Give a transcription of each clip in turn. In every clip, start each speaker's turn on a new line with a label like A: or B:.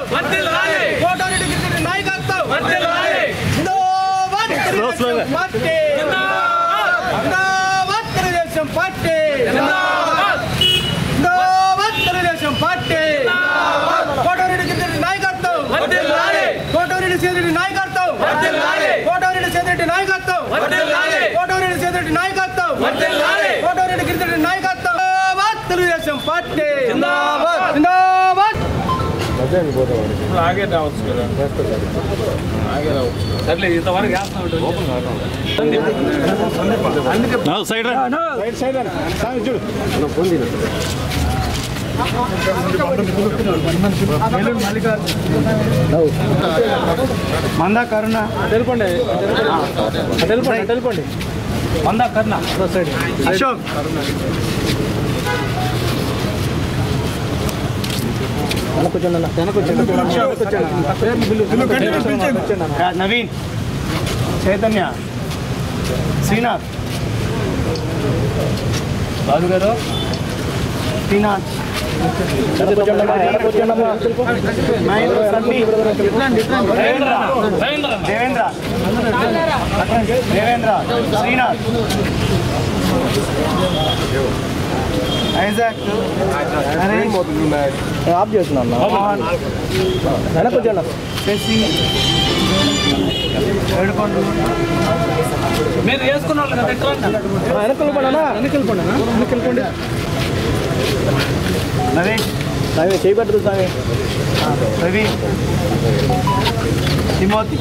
A: వర్ధిల్లాలి
B: కోటారెడ్డి గిరిజన నాయకత్వం
A: వర్ధిల్లాలి
B: జిందాబాద్ తెలుగుదేశం పార్టీ జిందాబాద్ తెలుగుదేశం పార్టీ
A: జిందాబాద్
B: జిందాబాద్ తెలుగుదేశం పార్టీ కోటారెడ్డి గిరిజన నాయకత్వం
A: వర్ధిల్లాలి
B: కోటారెడ్డి సేదరెడ్డి నాయకత్వం
A: వర్ధిల్లాలి
B: కోటారెడ్డి సేదరెడ్డి నాయకత్వం
A: వర్ధిల్లాలి
B: కోటారెడ్డి సేదరెడ్డి నాయకత్వం
A: వర్ధిల్లాలి
B: కోటారెడ్డి గిరిజన నాయకత్వం జిందాబాద్ తెలుగుదేశం పార్టీ
A: జిందాబాద్
B: జిందాబాద్
C: ఆగే రావచ్చు కదా ఆగే రావచ్చు
A: సర్లే ఇంతవరకు వేస్తా
C: సైడ్ సైడ్ సైడ్ చూడు
B: మందా కరుణ
C: తెలుపండి తెలుపండి తెలుపండి
A: వందా కర్ణ
B: అశోక్ నవీన్ చైతన్య శ్రీనాథ్
A: రాజు గారు
B: శ్రీనాథ్ మహేంద్ర సందీప్
A: రవీంద్ర రవీంద్ర
B: దేవేంద్ర దేవేంద్ర శ్రీనాథ్ ఐజాక్ నరేష్ ఆఫ్ చేస్తున్నా వెనకొచ్చాను శశి ఏడుకొండ
A: మీరు వేసుకున్న వాళ్ళు కదా ఎట్లా
B: వెనకలు పడాలా వెనకలు పడాలా వెనకలు పండి నరేష్ రవి చేయబట్టదు స్వామి రవి తిమోతి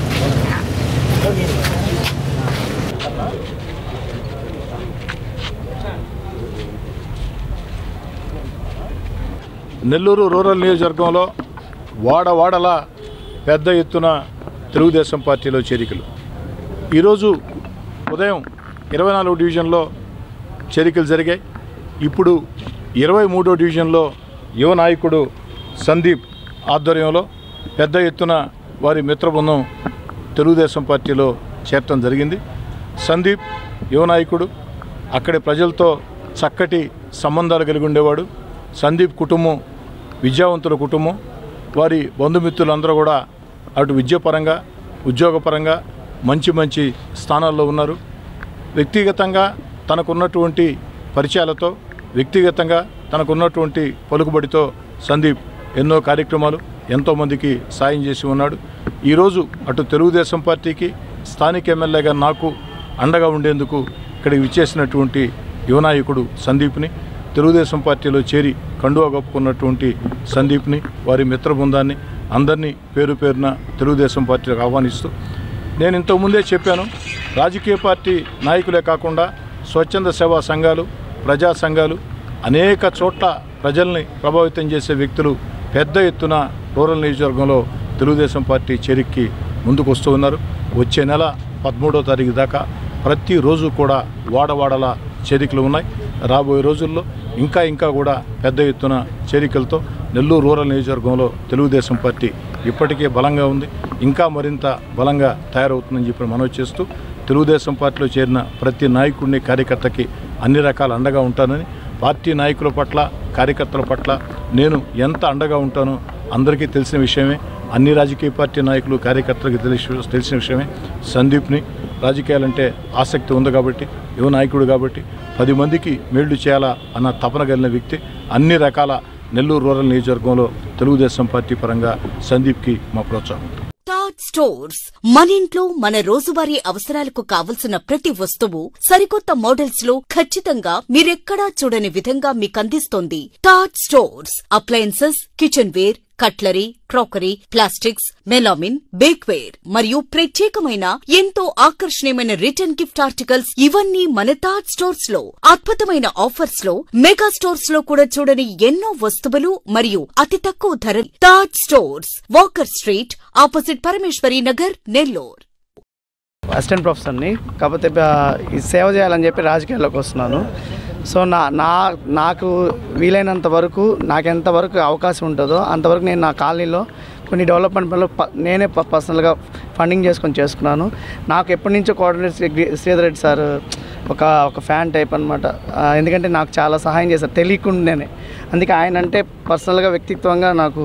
C: నెల్లూరు రూరల్ నియోజకవర్గంలో వాడ వాడల పెద్ద ఎత్తున తెలుగుదేశం పార్టీలో చేరికలు ఈరోజు ఉదయం ఇరవై నాలుగు డివిజన్లో చేరికలు జరిగాయి ఇప్పుడు ఇరవై మూడో డివిజన్లో యువ నాయకుడు సందీప్ ఆధ్వర్యంలో పెద్ద ఎత్తున వారి మిత్ర బృందం తెలుగుదేశం పార్టీలో చేరటం జరిగింది సందీప్ యువ నాయకుడు అక్కడి ప్రజలతో చక్కటి సంబంధాలు కలిగి ఉండేవాడు సందీప్ కుటుంబం విద్యావంతుల కుటుంబం వారి బంధుమిత్రులందరూ కూడా అటు విద్యాపరంగా ఉద్యోగపరంగా మంచి మంచి స్థానాల్లో ఉన్నారు వ్యక్తిగతంగా తనకున్నటువంటి పరిచయాలతో వ్యక్తిగతంగా తనకున్నటువంటి పలుకుబడితో సందీప్ ఎన్నో కార్యక్రమాలు ఎంతోమందికి సాయం చేసి ఉన్నాడు ఈరోజు అటు తెలుగుదేశం పార్టీకి స్థానిక ఎమ్మెల్యేగా నాకు అండగా ఉండేందుకు ఇక్కడికి విచ్చేసినటువంటి యువనాయకుడు సందీప్ని తెలుగుదేశం పార్టీలో చేరి కండువా కప్పుకున్నటువంటి సందీప్ని వారి మిత్ర బృందాన్ని అందరినీ పేరు పేరున తెలుగుదేశం పార్టీలకు ఆహ్వానిస్తూ నేను ఇంతకుముందే చెప్పాను రాజకీయ పార్టీ నాయకులే కాకుండా స్వచ్ఛంద సేవా సంఘాలు ప్రజా సంఘాలు అనేక చోట్ల ప్రజల్ని ప్రభావితం చేసే వ్యక్తులు పెద్ద ఎత్తున రూరల్ నియోజకవర్గంలో తెలుగుదేశం పార్టీ చేరిక్కి ముందుకు వస్తూ ఉన్నారు వచ్చే నెల పదమూడో తారీఖు దాకా ప్రతిరోజు కూడా వాడవాడల చేరికలు ఉన్నాయి రాబోయే రోజుల్లో ఇంకా ఇంకా కూడా పెద్ద ఎత్తున చేరికలతో నెల్లూరు రూరల్ నియోజకవర్గంలో తెలుగుదేశం పార్టీ ఇప్పటికే బలంగా ఉంది ఇంకా మరింత బలంగా తయారవుతుందని చెప్పి మనవి చేస్తూ తెలుగుదేశం పార్టీలో చేరిన ప్రతి నాయకుడిని కార్యకర్తకి అన్ని రకాల అండగా ఉంటానని పార్టీ నాయకుల పట్ల కార్యకర్తల పట్ల నేను ఎంత అండగా ఉంటానో అందరికీ తెలిసిన విషయమే అన్ని రాజకీయ పార్టీ నాయకులు కార్యకర్తలకు తెలిసి తెలిసిన విషయమే సందీప్ని రాజకీయాలంటే ఆసక్తి ఉంది కాబట్టి యువ నాయకుడు కాబట్టి పది మందికి మేళ్లు చేయాలా అన్న తపన కలిగిన వ్యక్తి అన్ని రకాల నెల్లూరు రూరల్ నియోజకవర్గంలో తెలుగుదేశం పార్టీ పరంగా సందీప్కి మా ప్రోత్సాహం
D: టాట్ స్టోర్స్ మన ఇంట్లో మన రోజువారీ అవసరాలకు కావలసిన ప్రతి వస్తువు సరికొత్త మోడల్స్ లో ఖచ్చితంగా మీరెక్కడా చూడని విధంగా మీకందిస్తోంది Tot stores appliances kitchenware cutlery crockery plastics melamine bakeware మరియు ప్రత్యేకమైన ఎంతో ఆకర్షణీయమైన రిటర్న్ గిఫ్ట్ ఆర్టికల్స్ ఇవన్నీ మన టాట్ స్టోర్స్ లో అద్భుతమైన ఆఫర్స్ లో మెగా స్టోర్స్ లో కూడా చూడని ఎన్నో వస్తువులు మరియు అతి తక్కువ ధర Tot stores Walker street opposite Parameshwari Nagar Nellore
B: assistant ప్రొఫెసర్ని కాకపోతే ఆ, ఈ సేవ చేయాలని చెప్పి రాజకీయాల్లోకి వస్తున్నాను సో నా నా నాకు వీలైనంత వరకు నాకు ఎంతవరకు అవకాశం ఉంటుందో అంతవరకు నేను నా కాలనీలో కొన్ని డెవలప్మెంట్ పనులు ప- నేనే ప- పర్సనల్గా ఫండింగ్ చేసుకొని చేసుకున్నాను నాకు ఎప్పటి నుంచో కోఆర్డినేటర్ శ్రీ శ్రీధర్ రెడ్డి సార్ ఒక ఒక ఫ్యాన్ టైప్ అనమాట ఎందుకంటే నాకు చాలా సహాయం చేశారు తెలియకుండానే అందుకే ఆయన అంటే పర్సనల్గా వ్యక్తిత్వంగా నాకు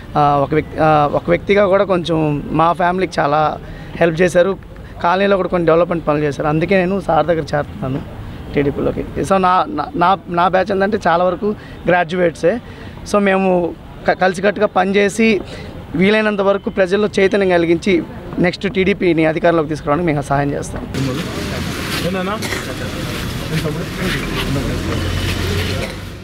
B: ఆ, ఒక వ్యక్తి ఆ, ఒక వ్యక్తిగా కూడా కొంచెం మా ఫ్యామిలీకి చాలా హెల్ప్ చేశారు కాలనీలో కూడా కొన్ని డెవలప్మెంట్ పనులు చేశారు అందుకే నేను సార్ దగ్గర చేరుతున్నాను టీడీపీలోకి సో నా నా- నా నా బ్యాచ్ ఏంటంటే చాలా వరకు గ్రాడ్యుయేట్సే సో మేము క- కలిసికట్టుగా పనిచేసి వీలైనంత వరకు ప్రజల్లో చైతన్యం కలిగించి నెక్స్ట్ టీడీపీని అధికారంలోకి తీసుకురావడానికి మేము సహాయం చేస్తాం
C: ఏనా